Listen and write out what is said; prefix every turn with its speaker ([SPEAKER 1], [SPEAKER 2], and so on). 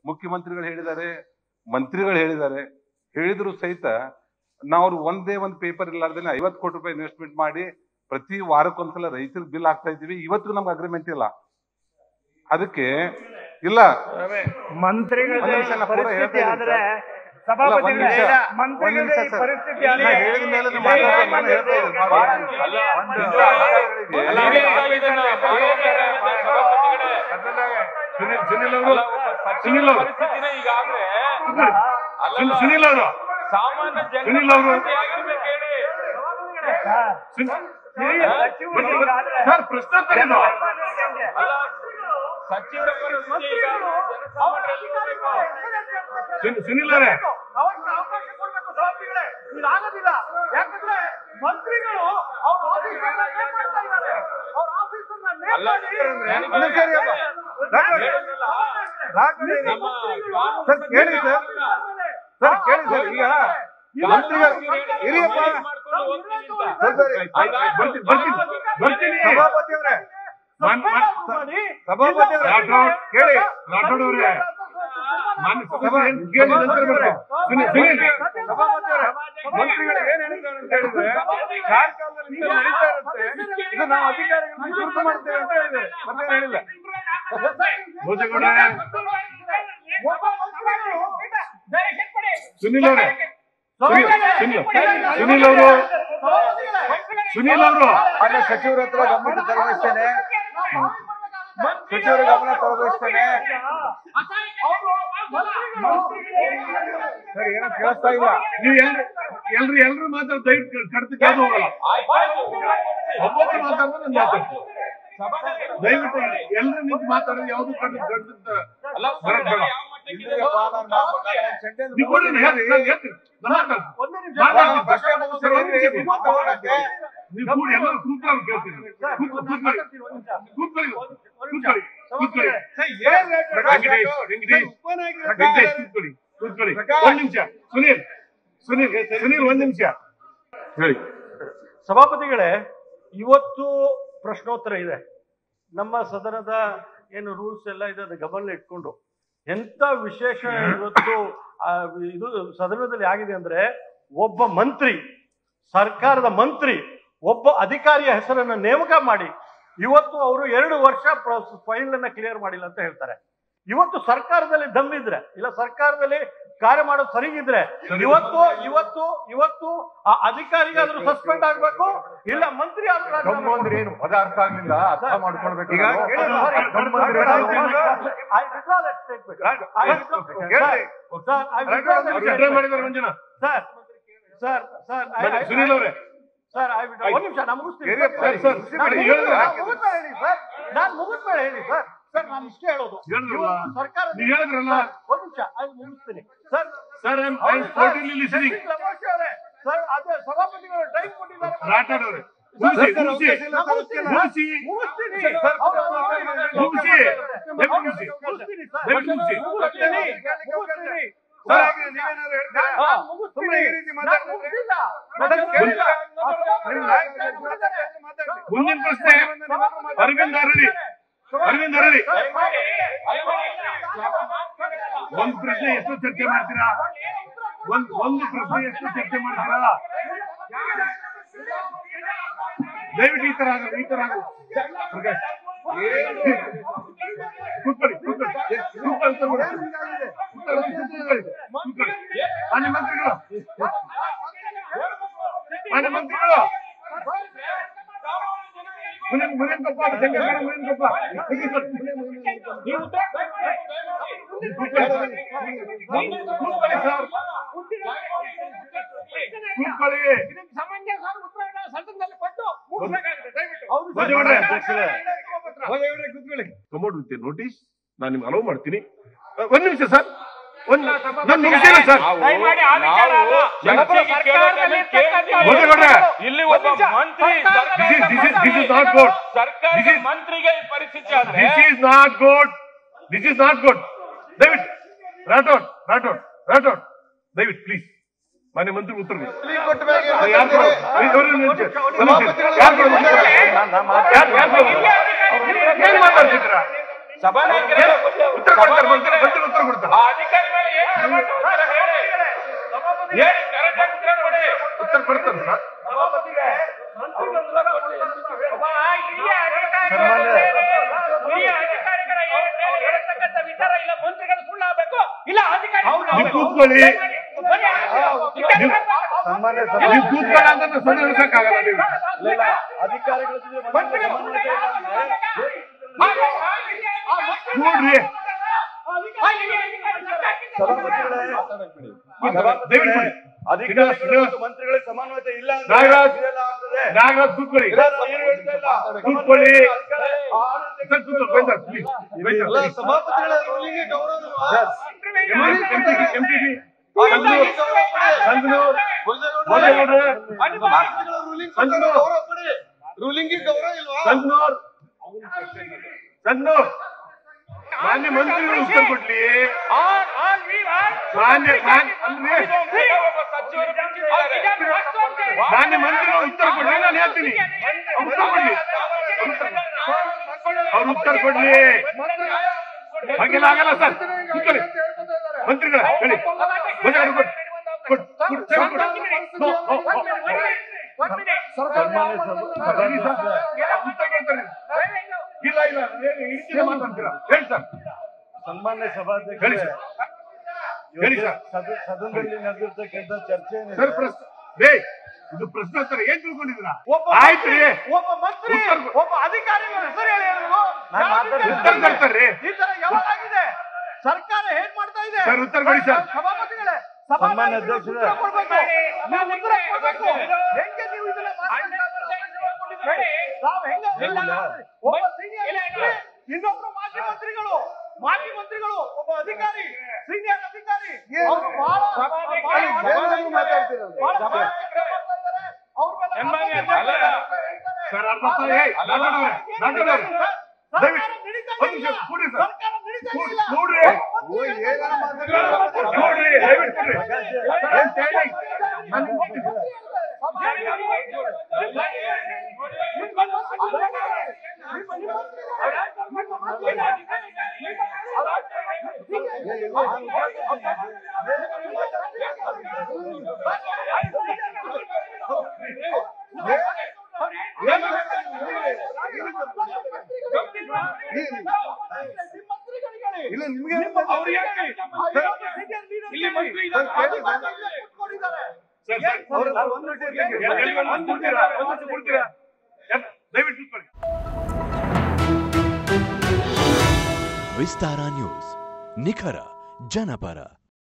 [SPEAKER 1] ಮುಖ್ಯಮಂತ್ರಿಗಳು ಹೇಳಿದ್ದಾರೆ ಮಂತ್ರಿಗಳು ಹೇಳಿದ್ದಾರೆ ಹೇಳಿದ್ರು ಸಹಿತ ನಾವು ಅವ್ರು ಒಂದೇ ಒಂದು ಪೇಪರ್ ಇಲ್ಲಾರ್ದೇನೆ ಐವತ್ತು ಕೋಟಿ ರೂಪಾಯಿ ಇನ್ವೆಸ್ಟ್ಮೆಂಟ್ ಮಾಡಿ ಪ್ರತಿ ವಾರಕ್ಕೊಂದ್ಸಲ ರೈತರಿಗೆ ಬಿಲ್ ಹಾಕ್ತಾ ಇದ್ದೀವಿ ಇವತ್ತು ನಮ್ಗೆ ಅಗ್ರಿಮೆಂಟ್ ಇಲ್ಲ ಅದಕ್ಕೆ ಇಲ್ಲ
[SPEAKER 2] ಮಂತ್ರಿಗಳ
[SPEAKER 1] ಒಂದ್ ನಿಮಿಷ ನಾ ಪೂರ ಹೇಳ್ತಾ
[SPEAKER 2] ಪರಿಸ್ಥಿತಿ
[SPEAKER 1] ಇದ್ದೀನಿ
[SPEAKER 2] ಆದ್ರೆ
[SPEAKER 1] ಸರ್.
[SPEAKER 2] ಸಭಾಪತಿಗಳೇ,
[SPEAKER 1] ಒಂದ್ ನಿಮಿಷ.
[SPEAKER 2] ಮಂತ್ರಿಗಳ
[SPEAKER 1] ಒಂದ್ ನಿಮಿಷ
[SPEAKER 2] ಈ
[SPEAKER 1] ಸರ್.
[SPEAKER 2] ಪರಿಸ್ಥಿತಿ
[SPEAKER 1] ನಾ
[SPEAKER 2] ಆದ್ರೆ
[SPEAKER 1] ಹೇಳಿದ ಮೇಲೆ ನೀವು ಮಾತಾಡ್ತಾರೆ, ನಾನು ಹೇಳ್ತಾ ಇದ್ದೀನಿ. ಒಂದು ನಿಮಿಷ ಅಧಿಕಾರಿಗಳಿಗೆ-
[SPEAKER 3] ಅಲ್ಲ,
[SPEAKER 4] ಸುನಿಲ್ ಸುನಿಲ್ ಅವರು ಸುನಿಲ್ ಅವರು
[SPEAKER 3] ಪರಿಸ್ಥಿತಿನೇ ಈಗಾಗ್ಲೇ
[SPEAKER 4] ಸುನಿಲ್- ಸುನಿಲ್ ಅವರು
[SPEAKER 3] ಸಾಮಾನ್ಯ
[SPEAKER 4] ಸುನಿಲ್ ಅವರು
[SPEAKER 3] ಆಗಿರ್ಬೇಕು ಹೇಳಿ
[SPEAKER 4] ಸುನಿಲ್-
[SPEAKER 2] ಹಿರಿಯ ಸಚಿವರು ಹೀಗಾದ್ರೆ
[SPEAKER 4] ಸರ್ ಪ್ರಶ್ನೋತ್ತರ ಇದು.
[SPEAKER 3] ಅಲ್ಲ ಸಚಿವರ ಪರಿಸ್ಥಿತಿ ಈಗ ಜನಸಾಮಾನ್ಯರಲ್ಲಿ ಇರ್ಬೇಕು.
[SPEAKER 4] ಸುನಿಲ್- ಸುನಿಲ್ ಅವರೇ
[SPEAKER 2] ಅವರಿಗೆ ಅವಕಾಶ ಕೊಡ್ಬೇಕು ಸಭಾಪತಿಗಳೇ ಇದಾಗೋದಿಲ್ಲ ಯಾಕಂದ್ರೆ ಮಂತ್ರಿಗಳು ಅವ್ರ ಆಫೀಸರ್ನ ನೇಮ್ ಮಾಡ್ತಾ ಇದ್ದಾರೆ ಅವ್ರ ಆಫೀಸರ್ನ ನೇಮ್
[SPEAKER 3] ಅಲ್ಲ,
[SPEAKER 2] ಮಾಡಿ
[SPEAKER 3] ನನಗೆ
[SPEAKER 1] ಒಂದ್ ನಿಮಿಷ ಇರಿ ಅಪ್ಪ.
[SPEAKER 3] ಹೇಳಿದ್ರಲ್ಲ, ನಮ್ಮ ಕಾನೂನು
[SPEAKER 1] ಸರ್ ಕೇಳಿ ಸರ್ ಸರ್ ಕೇಳಿ ಸರ್ ಈಗ ಮಂತ್ರಿಗಳು ಹಿರಿಯಪ್ಪ
[SPEAKER 3] ಮಾಡ್ಕೊಂಡು ಹೋಗ್ತೀನಿ ಅಂತ.
[SPEAKER 1] ಸರ್, ಸರ್, ಆಯ್ತು, ಆಯ್ತು,
[SPEAKER 4] ಬರ್ತೀನಿ ಬರ್ತೀನಿ ಬರ್ತೀನಿ
[SPEAKER 1] ಸಭಾಪತಿ ಅವರೇ
[SPEAKER 4] ಮಾನ್- ಮಾನ್-
[SPEAKER 1] ಸಭಾಪತಿ ಅವರೇ
[SPEAKER 4] ರಾಠೋಡ್
[SPEAKER 1] ಕೇಳಿ
[SPEAKER 4] ರಾಠೋಡ್ ಅವರೇ ಮಾನ್ಯ ಸಭಾಪತಿ ಏನ್ ಕೇಳಿ ನಂತರ ಬರ್ಬೇಕು ಸುನಿಲ್ ಸುನಿಲ್
[SPEAKER 1] ಸಭಾಪತಿ ಅವರೇ ಮಂತ್ರಿಗಳು ಏನ್ ಹೇಳಿದ್ದಾರೆ ಅಂತ ಹೇಳಿದ್ರೆ ಕಾರ್ಯಕ್ರಮದಲ್ಲಿ ಇಂಥ ನಡೀತಾ ಇರುತ್ತೆ ಇದು ನಾವು ಅಧಿಕಾರಿಗಳಿಗೆ ಗುರುತು ಮಾಡ್ತೇವೆ ಅಂತ ಹೇಳಿದ್ದಾರೆ ಮತ್ತೇನು ಹೇಳಿಲ್ಲ
[SPEAKER 4] ಭೋಜೇಗೌಡ ಸುನಿಲ್ ಅವರೇ ಸುನಿಲ್ ಸುನಿಲ್ ಸುನಿಲ್ ಅವರು ಸುನಿಲ್ ಅವರು
[SPEAKER 1] ಮಾನ್ಯ ಸಚಿವರ ಹತ್ರ ಗಮನ ತರಬಯಸ್ತೇನೆ ಸಚಿವರ ಗಮನ ತರಬಯಸ್ತೇನೆ ಸರ್ ಏನೋ ಕೇಳಿಸ್ತಾ ಇಲ್ಲ
[SPEAKER 4] ನೀವು ಎಲ್ರು ಎಲ್ರು ಎಲ್ರು ಮಾತಾಡ್ ದಯವಿಟ್ಟು ಕಡ್ತಕ್ಕೆ ಯಾವ್ದು ಹೋಗಲ್ಲ ಒಬ್ಬೊಬ್ರು ಮಾತಾಡೋದು ಒಂದು ಮಾತಾಡ್ತಾರೆ ದಯವಿಟ್ಟು ಎಲ್ರು ನಿಂತು ಮಾತಾಡೋದು ಯಾವ್ದು ಕಡ್ದು ಕಡ್ದಂತ
[SPEAKER 3] ಅಲ್ಲ,
[SPEAKER 4] ಬರಕ್ ಬೇಡ.
[SPEAKER 3] ಯಾವ ಮಟ್ಟಕ್ಕೆ ಇದೆ?
[SPEAKER 4] ನೀವು ಕೊಡಿ ನಾನು ಹೇಳ್ತೀನಿ, ನಾನು ಹೇಳ್ತೀನಿ. ನಾನು ಮಾತಾಡ್ತೀನಿ. ಮಾತಾಡ್ತೀನಿ.
[SPEAKER 1] ಪ್ರಶ್ನೆ ಮುಗಿಸ್ತಾರೆ,
[SPEAKER 4] ಒಂದು ನಿಮಿಷ.
[SPEAKER 1] ಮಾತಾಡೋದಕ್ಕೆ.
[SPEAKER 4] ನೀವು ಕೂಡಿ ಎಲ್ಲರೂ ಕೂತ್ಕೊಳ್ಳಿ ಅಂತ ಕೇಳ್ತೀನಿ ಕೂತ್ಕೊ- ಕೂತ್ಕೊಳ್ಳಿ ಕೂತ್ಕೊಳ್ಳಿ ಕೂತ್ಕೊಳ್ಳಿ ಕೂತ್ಕೊಳ್ಳಿ ವೆಂಕಟೇಶ್ ವೆಂಕಟೇಶ್ ವೆಂಕಟೇಶ್ ಕೂತ್ಕೊಳ್ಳಿ ಕೂತ್ಕೊಳ್ಳಿ ಒಂದ್ ನಿಮಿಷ ಸುನೀಲ್ ಸುನೀಲ್ ಸುನೀಲ್ ಒಂದ್ ನಿಮಿಷ ಹೇಳಿ
[SPEAKER 5] ಸಭಾಪತಿಗಳೇ ಇವತ್ತು ಪ್ರಶ್ನೋತ್ತರ ಇದೆ ನಮ್ಮ ಸದನದ ಏನು ರೂಲ್ಸ್ ಎಲ್ಲ ಇದೆ ಅದನ್ನ ಗಮನ ಇಟ್ಕೊಂಡು ಎಂತ ವಿಶೇಷ ಇವತ್ತು ಆ, ಇದು ಸದನದಲ್ಲಿ ಆಗಿದೆ ಅಂದ್ರೆ ಒಬ್ಬ ಮಂತ್ರಿ ಸರ್ಕಾರದ ಮಂತ್ರಿ ಒಬ್ಬ ಅಧಿಕಾರಿಯ ಹೆಸರನ್ನ ನೇಮಕ ಮಾಡಿ ಇವತ್ತು ಅವರು ಎರಡು ವರ್ಷ ಫೈಲ್ ಅನ್ನ ಕ್ಲಿಯರ್ ಮಾಡಿಲ್ಲ ಅಂತ ಹೇಳ್ತಾರೆ ಇವತ್ತು ಸರ್ಕಾರದಲ್ಲಿ ದಮ್ಮಿದ್ರೆ ಇಲ್ಲ ಸರ್ಕಾರದಲ್ಲಿ ಕಾರ್ಯ ಮಾಡೋದು ಸರಿಗಿದ್ರೆ ಇವತ್ತು ಇವತ್ತು ಇವತ್ತು ಆ ಅಧಿಕಾರಿಗಾದ್ರೂ ಸಸ್ಪೆಂಡ್ ಆಗ್ಬೇಕು ಇಲ್ಲ ಮಂತ್ರಿ ಆದ್ರೂ ರಾಜೀನಾಮೆ
[SPEAKER 1] ಗಮ್ಮಂದ್ರೆ ಏನು ಪದ ಅರ್ಥ ಆಗ್ಲಿಲ್ಲ ಅರ್ಥ ಮಾಡ್ಕೊಳ್ಬೇಕು
[SPEAKER 5] ಈಗ
[SPEAKER 1] ನಾವು.
[SPEAKER 5] ಕೇಳಿ, sorry.
[SPEAKER 1] ಗಮ್ಮಂದ್ರೆ ಏನು?
[SPEAKER 5] I withdraw that statement. I withdraw-
[SPEAKER 1] ಕೇಳಿ.
[SPEAKER 5] Sir, I withdraw that
[SPEAKER 4] ಅವ್ರು ವಿಡ್ರಾ
[SPEAKER 5] statement.
[SPEAKER 4] ಮಾಡಿದ್ದಾರೆ ಮಂಜುನಾ
[SPEAKER 5] Sir, sir, sir, I-
[SPEAKER 4] ಬನ್ನಿ,
[SPEAKER 5] I-
[SPEAKER 4] ಸುನೀಲ್ ಅವರೇ
[SPEAKER 5] sir, I withdraw- ಒಂದ್ ನಿಮಿಷ, ನಾನು ಮುಗಿಸ್ತೀನಿ.
[SPEAKER 1] ಹಿರಿಯಪ್ಪ,
[SPEAKER 5] ಸರ್,
[SPEAKER 1] ಸರ್,
[SPEAKER 5] ನಾನು
[SPEAKER 1] ಸರ್,
[SPEAKER 5] ಮುಗಿದ್ಮೇಲೆ
[SPEAKER 1] ಹೇಳಿದ್ರೆ
[SPEAKER 5] ನಾನು
[SPEAKER 1] ಹಾಕಿದ್ರೆ.
[SPEAKER 5] ಮುಗಿದ್ಮೇಲೆ ಹೇಳಿ ಸರ್ ನಾನು ಮುಗಿದ್ಮೇಲೆ ಹೇಳಿ ಸರ್ ಸರ್ ನಾನು ಇಷ್ಟೇ ಹೇಳೋದು
[SPEAKER 4] ಹೇಳಿದ್ರಲ್ಲ.
[SPEAKER 5] ಇವತ್ತು ಸರ್ಕಾರ
[SPEAKER 4] ನೀವು ಹೇಳಿದ್ರಲ್ಲ.
[SPEAKER 5] ಒಂದ್ ನಿಮಿಷ ಅದು ಮುಗಿಸ್ತೀನಿ sir
[SPEAKER 4] sir I am totally listening
[SPEAKER 5] sir ಅದೇ ಸಭಾಪತಿಗಳು ಟೈಮ್ ಕೊಟ್ಟಿದ್ದಾರೆ
[SPEAKER 4] ರಾಠೋಡ್ ಅವರೇ ಮುಗಿಸಿ ಮುಗಿಸಿ
[SPEAKER 5] ನಾನು ಮುಗಿಸ್ತೀನಿ.
[SPEAKER 4] ಮುಗಿಸಿ
[SPEAKER 5] ಮುಗಿಸ್ತೀನಿ.
[SPEAKER 4] ಸರ್,
[SPEAKER 5] ಅವ್ರು- ಅವ್ರು- ಅವ್ರು-
[SPEAKER 4] ಮುಗಿಸಿ. ದಯವಿಟ್ಟು ಮುಗಿಸಿ.
[SPEAKER 5] ಮುಗಿಸ್ತೀನಿ ಸರ್.
[SPEAKER 4] ದಯವಿಟ್ಟು ಮುಗಿಸಿ.
[SPEAKER 5] ಮುಗಿಸ್ತೀನಿ. ಮುಗಿಸ್ತೀನಿ.
[SPEAKER 1] ಸರ್, ನೀವೇನಾದ್ರು ಹೇಳ್ತೀರಾ?
[SPEAKER 5] ಹಾ, ಮುಗಿಸ್ತೀನಿ.
[SPEAKER 1] ಸುಮ್ನೆ ಈ ರೀತಿ
[SPEAKER 5] ನಾನು
[SPEAKER 1] ಮಾತಾಡ್ತಾ
[SPEAKER 5] ಮುಗಿಸಿಲ್ಲ.
[SPEAKER 1] ಮತ್ತೆ
[SPEAKER 5] ನಾನು
[SPEAKER 1] ಕೇಳಿಲ್ಲ.
[SPEAKER 5] ಮುಗಿಸಿಲ್ಲ.
[SPEAKER 1] ನಿಮ್ಮ ನಾಯಕರು ಮಾತಾಡ್ತಾರೆ, ಮಾತಾಡ್ರಿ.
[SPEAKER 4] ಮುಂದಿನ ಪ್ರಶ್ನೆ ಅರವಿಂದ್ ಅರಳಿ ಅರವಿಂದ್ ಅರಳಿ ಒಂದ್ ಪ್ರಶ್ನೆ ಎಷ್ಟು ಚರ್ಚೆ ಮಾಡ್ತೀರಾ ಒಂದ್ ಒಂದು ಪ್ರಶ್ನೆ ಎಷ್ಟು ಚರ್ಚೆ ಮಾಡ್ತೀರಾ ದಯವಿಟ್ಟು ಈ ತರ ಆಗಲ್ಲ ಈ ತರ ಆಗಲ್ಲ ಪ್ರಕಾಶ್ ಕೂತ್ಕೊಳ್ಳಿ ಕೂತ್ಕೊಳ್ಳಿ ಕೂತ್ಕೊಳ್ಳಿ ಕೂತ್ಕೊಳ್ಳಿ. ಕೂತ್ಕೊಳ್ಳಿ, ಕೂತ್ಕೊಳ್ಳಿ. ಕೂತ್ಕೊಳ್ಳಿ. ಮಾನ್ಯ ಮಂತ್ರಿಗಳು ಮಾನ್ಯ ಮಂತ್ರಿಗಳು ಮುನಿಯನ್ ಮುನಿಯನ್ ಕೊಪ್ಪ ಚಂದ್ರಗೌಡ ಮುನಿಯನ್ ಕೊಪ್ಪ ಕೂತ್ಕೊಳ್ಳಿ ಸರ್ ಕೂತ್ಕೊಳ್ಳಿ ಭೋಜೇಗೌಡ್ರೆ, ಭೋಜೇಗೌಡ್ರೆ, ಕೂತ್ಕೊಳ್ಳಿ ಕಮೋಡ್ ವಿತ್ ನೋಟಿಸ್ ನಾನು ನಿಮ್ಗೆ ಅಲೋ ಮಾಡ್ತೀನಿ ಅಹ್, ಒಂದ್ ನಿಮಿಷ ಸರ್ ಒಂದ್ ನಾನು ಮುಗಿಸಿಲ್ಲ ಸರ್
[SPEAKER 3] ದಯಮಾಡಿ ಆ ವಿಚಾರ ಅಲ್ಲ. ಚರ್ಚೆಗೆ ಕೇಳೋದನ್ನ ಕೇಳ್ತೀವಿ.
[SPEAKER 4] ಭೋಜೇಗೌಡ್ರೆ,
[SPEAKER 3] ಇಲ್ಲಿ ಒಬ್ಬ ಮಂತ್ರಿ
[SPEAKER 4] this is- this is- this is not good.
[SPEAKER 3] ಸರ್ಕಾರ
[SPEAKER 4] This is-
[SPEAKER 3] ಮಂತ್ರಿಗೆ ಈ ಪರಿಸ್ಥಿತಿ ಆದ್ರೆ
[SPEAKER 4] this is not good this is not good ದಯವಿಟ್ಟು ರಾಠೋಡ್ ರಾಠೋಡ್ ರಾಠೋಡ್ ದಯವಿಟ್ಟು ಪ್ಲೀಸ್ ಮಾನ್ಯ ಮಂತ್ರಿ ಉತ್ತರ ಕೊಡಿ.
[SPEAKER 1] ಕೊಟ್ಟ ಮೇಲೆ
[SPEAKER 4] ಯಾರು ಕೊಡು? ಇವ್ರು ನಿಲ್ಸಿ.
[SPEAKER 1] ಸಭಾಪತಿಗಳು
[SPEAKER 4] ಯಾರು ಕೊಡು? ಯಾರು- ಯಾರು ಕೊಡು? ಏನ್ ಮಾತಾಡ್ತಿದ್ದೀರಾ?
[SPEAKER 3] ಸಭಾನಾಯಕರೇ
[SPEAKER 4] ಉತ್ತರ ಕೊಡ್ತಾರೆ ಮಂತ್ರಿ ಮಂತ್ರಿ ಉತ್ತರ ಕೊಡ್ತಾರೆ
[SPEAKER 3] ಅಧಿಕಾರಿ ಮೇಲೆ ಏನ್ ಕ್ರಮ ತಗೋತೀರಾ ಹೇಳಿ ಹೇಳಿ ಕರೆಕ್ಟ್ ಆಗಿ ಉತ್ತರ ಕೊಡಿ
[SPEAKER 4] ಉತ್ತರ ಕೊಡ್ತಾರೆ ಸರ್
[SPEAKER 3] ಒಬ್ಬ ಹಿರಿಯ ಅಧಿಕಾರಿಗಳ ಮೇಲೆ ಹಿರಿಯ ಅಧಿಕಾರಿಗಳ ಮೇಲೆ ಹೇಳ್ತಕ್ಕಂಥ ವಿಚಾರ ಇಲ್ಲ ಮಂತ್ರಿಗಳು ಸುಳ್ಳಾಗಬೇಕು ಇಲ್ಲ ಅಧಿಕಾರಿ
[SPEAKER 4] ನೀವು ಕೂತ್ಕೊಳ್ಳಿ
[SPEAKER 5] ಸನ್ಮಾನ್ಯ
[SPEAKER 4] ನೀವು ಕೂತ್ಕೊಳ್ಳ ಅಂತ ನಾವು ಸದನ ನಡೆಸಕ್ಕಾಗಲ್ಲ ನೀವು
[SPEAKER 5] ಇಲ್ಲ ಅಧಿಕಾರಿಗಳ ಜೊತೆ ಮಂತ್ರಿಗಳ ಸಮನ್ವಯ ಇಲ್ಲ ಅಂದ್ರೆ
[SPEAKER 4] ನೋಡ್ರಿ
[SPEAKER 5] ಸಭಾಪತಿಗಳೇ,
[SPEAKER 4] ದಯವಿಟ್ಟು ಬಿಡಿ.
[SPEAKER 5] ಅಧಿಕಾರಿಗಳು ಮತ್ತು ಮಂತ್ರಿಗಳ ಸಮನ್ವಯತೆ ಇಲ್ಲ ಅಂದ್ರೆ
[SPEAKER 4] ನಾಗರಾಜ್.
[SPEAKER 5] ಇದೆಲ್ಲ ಆಗ್ತದೆ.
[SPEAKER 4] ನಾಗರಾಜ್ ಕೂತ್ಕೊಳ್ಳಿ
[SPEAKER 5] ಇಲ್ಲ, ನಾನು ಏನು ಹೇಳ್ತಾ ಇಲ್ಲ.
[SPEAKER 4] ಕೂತ್ಕೊಳ್ಳಿ.
[SPEAKER 5] ಆಡಳಿತ
[SPEAKER 4] ಸರ್ ಕೂತ್ಕೊಳ್ಳಿ ಬೈತಾರೆ please. ಬೈತಾರೆ.
[SPEAKER 2] ಸಭಾಪತಿಗಳ ರೂಲಿಂಗ್ ಗೌರವ
[SPEAKER 4] MTB, ಸಂಗನೂರ್, ಭೋಜೇಗೌಡ್ರೆ, ಸಂಗನೂರ್,
[SPEAKER 2] ರೂಲಿಂಗ್ ಗೌರವ ಇಲ್ವಾ
[SPEAKER 4] ಸಂಗನೂರ್, ಸಂಗನೂರ್. ಮಾನ್ಯ ಮಂತ್ರಿಗಳು ಉತ್ತರ ಕೊಡ್ಲಿ ಮಾನ್ಯ ಮಾನ್ಯ ಅಲ್ರಿ ಮಾನ್ಯ ಮಂತ್ರಿಗಳು ಉತ್ತರ ಕೊಡ್ಲಿ ನಾನು ಹೇಳ್ತೀನಿ ಅವ್ರು ಉತ್ತರ ಕೊಡ್ಲಿ ಅವ್ರು ಉತ್ತರ ಕೊಡ್ಲಿ ಹಾಗೆಲ್ಲ ಆಗಲ್ಲ ಸರ್ ಕೂತ್ಕೊಳ್ಳಿ ಮಂತ್ರಿಗಳ ಹೇಳಿ ಭೋಜೇಗೌಡ್ರೆ ಕೊಡಿ. ಕೊಡಿ, ಕೊಡಿ, ಸೇವೆ ಕೊಡಿ. No, no, no.
[SPEAKER 5] ಸನ್ಮಾನ್ಯ ಸಭಾ-
[SPEAKER 4] ಬನ್ನಿ ಸರ್. ಉತ್ತರ ಕೊಡ್ತಾರೆ. ಇಲ್ಲ ಇಲ್ಲ ಏನು ಹಿಡಿತಿದೆ ಮಾತಾಡ್ತೀರಾ ಹೇಳಿ ಸರ್
[SPEAKER 5] ಸನ್ಮಾನ್ಯ
[SPEAKER 4] ಹೇಳಿ
[SPEAKER 5] ಸಭಾಧ್ಯಕ್ಷರೇ
[SPEAKER 4] ಸರ್ ಹೇಳಿ
[SPEAKER 5] ಇವತ್ತು
[SPEAKER 4] ಸರ್.
[SPEAKER 5] ಸದ- ಸದನದಲ್ಲಿ ನಡೆದಿರ್ತಕ್ಕಂಥ ಚರ್ಚೆ ಏನಿದೆ,
[SPEAKER 4] ಸರ್ ಪ್ರಶ್ನೆ ಬೇ ಇದು ಪ್ರಶ್ನೋತ್ತರ ಏನ್ ತಿಳ್ಕೊಂಡಿದ್ದೀರಾ
[SPEAKER 2] ಒಬ್ಬ
[SPEAKER 4] ಆಯ್ತು ರೀ
[SPEAKER 2] ಒಬ್ಬ ಮಂತ್ರಿ
[SPEAKER 4] ಉತ್ತರ ಕೊಡಿ.
[SPEAKER 2] ಒಬ್ಬ ಅಧಿಕಾರಿಗಳ ಹೆಸರು ಹೇಳಿ ಹೇಳಿದ್ರು.
[SPEAKER 5] ನಾನು
[SPEAKER 2] ಯಾವ ರೀತಿ
[SPEAKER 5] ಮಾತಾಡ್ತೀನಿ.
[SPEAKER 4] ಉತ್ತರ ಕೊಡ್ತಾರ್ರಿ
[SPEAKER 2] ಈ ತರ ಯಾವಾಗಿದೆ ಸರ್ಕಾರ ಏನ್ ಮಾಡ್ತಾ ಇದೆ
[SPEAKER 4] ಸರ್, ಉತ್ತರ ಕೊಡಿ ಸರ್.
[SPEAKER 2] ಸಭಾಪತಿಗಳೇ
[SPEAKER 5] ಸನ್ಮಾನ್ಯ
[SPEAKER 2] ಸಭಾಪತಿಗಳು
[SPEAKER 5] ಅಧ್ಯಕ್ಷರೇ.
[SPEAKER 2] ಉತ್ತರ ಕೊಡ್ಬೇಕು. ನೀವು ಉತ್ತರ ಕೊಡ್ಬೇಕು ಹೆಂಗೆ ನೀವು ಇದನ್ನ ಮಾತಾಡ್ತಿದ್ದೀರಿ? ನಾವು ಹೆಂಗೆ
[SPEAKER 5] ಹೇಳಿಲ್ಲ.
[SPEAKER 2] ಒಬ್ಬ ಸೀನಿಯರ್ ಮಂತ್ರಿ ಇನ್ನೊಬ್ರು ಮಾಜಿ ಮಂತ್ರಿಗಳು ಮಾಜಿ ಮಂತ್ರಿಗಳು ಒಬ್ಬ ಅಧಿಕಾರಿ ಸೀನಿಯರ್ ಅಧಿಕಾರಿ ಅವರು ಬಹಳ ಬಹಳ ಬಹಳ ಬಹಳ ಕ್ರಮ ಮಾಡ್ತಾ ಇದ್ದಾರೆ. ಅವ್ರ ಮೇಲೆ
[SPEAKER 3] ಸನ್ಮಾನ್ಯ
[SPEAKER 2] ಆರೋಪ
[SPEAKER 3] ಅಲ್ಲ.
[SPEAKER 2] ಮಾಡ್ತಾರೆ.
[SPEAKER 4] ಸರ್ ಅರ್ಥ ಆಯ್ತಾ? ಏಯ್, ನಾಗಣ್ಣವ್ರೆ, ನಾಗಣ್ಣವ್ರೆ.
[SPEAKER 2] ಸರ್ಕಾರ
[SPEAKER 4] ದಯವಿಟ್ಟು
[SPEAKER 2] ನಡೀತಾ
[SPEAKER 4] ಒಂದು ನಿಮಿಷ
[SPEAKER 2] ಇಲ್ಲ.
[SPEAKER 4] ಕೂಡಿ ಸರ್.
[SPEAKER 2] ಸರ್ಕಾರ ನಡೀತಾ
[SPEAKER 4] ಕೂಡಿ-
[SPEAKER 2] ಇಲ್ಲ.
[SPEAKER 4] ಕೂಡ್ರಿ.
[SPEAKER 2] ಮಂತ್ರಿ ಹೇಳ್ತಾ ಇದ್ದಾರೆ.
[SPEAKER 4] ನೋಡ್ರಿ ದಯವಿಟ್ಟು ಕೊಡ್ರಿ. ಏನ್ ತೇಲಿ? ನಾನು ಕೊಡ್ತೀನಿ.
[SPEAKER 2] ಇಲ್ಲ ನಿಮ್ಗೆ ಅವ್ರು ಯಾಕೆ ಇಲ್ಲಿ ಮಂತ್ರಿ ಕೂತ್ಕೊಂಡಿದ್ದಾರೆ
[SPEAKER 4] ಸರ್, ಸರ್,
[SPEAKER 5] ಅವ್ರು- ಅವ್ರು ಒಂದು ನಿಮಿಷ ಇರ್ಲಿ.
[SPEAKER 4] ಎಲ್ಲಿ- ಎಲ್ಲಿ ಒಂದು ಕೊಡ್ತೀರಾ? ಒಂದು ನಿಮಿಷ ಕೊಡ್ತೀರಾ? ಎಲ್ಲಿ? ದಯವಿಟ್ಟು ಕೂತ್ಕೊಳ್ಳಿ.
[SPEAKER 6] ವಿಸ್ತಾರ ನ್ಯೂಸ್ ನಿಖರ ಜನಪರ